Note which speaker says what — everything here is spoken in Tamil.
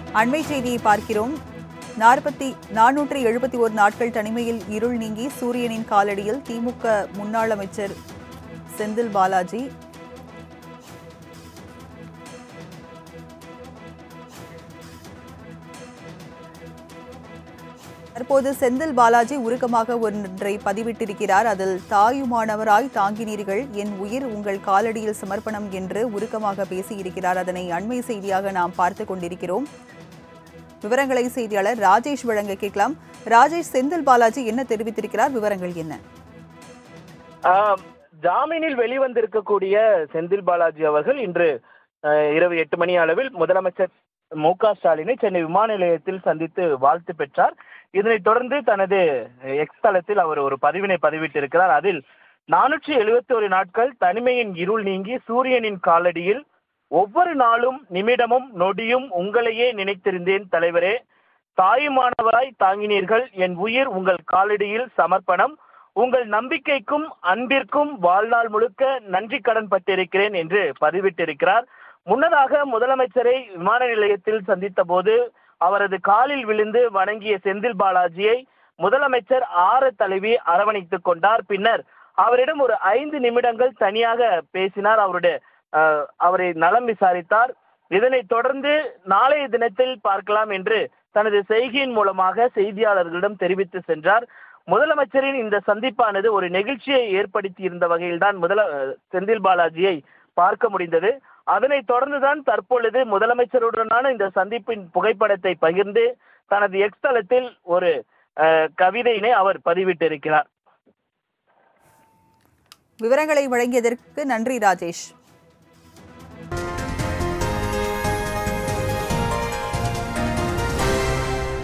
Speaker 1: அண்மை செய்தியை பார்க்கிறோம் நாற்பத்தி நானூற்றி எழுபத்தி ஒரு நாட்கள் தனிமையில் இருள் நீங்கி சூரியனின் காலடியில் திமுக முன்னாள் அமைச்சர் செந்தில் பாலாஜி தற்போது செந்தில் பாலாஜி உருக்கமாக ஒன்றை பதிவிட்டிருக்கிறார் அதில் தாயுமானவராய் தாங்கினீர்கள் என் உயிர் உங்கள் காலடியில் சமர்ப்பணம் என்று உருக்கமாக பேசியிருக்கிறார் அதனை அண்மை செய்தியாக நாம் பார்த்து கொண்டிருக்கிறோம் விவரங்களை செய்தியாளர் ராஜேஷ் வழங்க கேட்கலாம் ராஜேஷ் செந்தில் பாலாஜி என்ன தெரிவித்திருக்கிறார் விவரங்கள் என்ன
Speaker 2: ஆம், ஜாமீனில் வெளிவந்திருக்கக்கூடிய செந்தில் பாலாஜி அவர்கள் இன்று அஹ், இரவு எட்டு மணி அளவில் முதலமைச்சர் மு க ஸ்டாலினை சென்னை விமான நிலையத்தில் சந்தித்து வாழ்த்து பெற்றார் இதனைத் தொடர்ந்து தனது எக்ஸ் தளத்தில் அவர் ஒரு பதிவினை பதிவிட்டிருக்கிறார் அதில் நானூற்றி எழுபத்தி ஒரு நாட்கள் தனிமையின் இருள் நீங்கி சூரியனின் காலடியில் ஒவ்வொரு நாளும் நிமிடமும் நொடியும் உங்களையே நினைத்திருந்தேன் தலைவரே தாயுமானவராய் தாங்கினீர்கள் என் உயிர் உங்கள் காலடியில் சமர்ப்பணம் உங்கள் நம்பிக்கைக்கும் அன்பிற்கும் வாழ்நாள் முழுக்க நன்றி கடன் பட்டிருக்கிறேன் என்று பதிவிட்டிருக்கிறார் முன்னதாக முதலமைச்சரை விமான நிலையத்தில் சந்தித்த போது அவரது காலில் விழுந்து வணங்கிய செந்தில் பாலாஜியை முதலமைச்சர் ஆர தழுவி அரவணைத்துக் கொண்டார் பின்னர் அவரிடம் ஒரு ஐந்து நிமிடங்கள் தனியாக பேசினார் அவருடைய அஹ், அவரை நலம் விசாரித்தார் இதனைத் தொடர்ந்து நாளைய தினத்தில் பார்க்கலாம் என்று தனது செய்கையின் மூலமாக செய்தியாளர்களிடம் தெரிவித்து சென்றார் முதலமைச்சரின் இந்த சந்திப்பானது ஒரு நெகிழ்ச்சியை ஏற்படுத்தி இருந்த வகையில்தான் முதல அஹ், செந்தில் பாலாஜியை பார்க்க முடிந்தது அதனைத் தொடர்ந்துதான் தற்பொழுது முதலமைச்சருடனான இந்த சந்திப்பின் புகைப்படத்தை பகிர்ந்து தனது எக்ஸ் தளத்தில் ஒரு அஹ், கவிதையினை அவர் பதிவிட்டிருக்கிறார்
Speaker 1: விவரங்களை வழங்கியதற்கு நன்றி ராஜேஷ்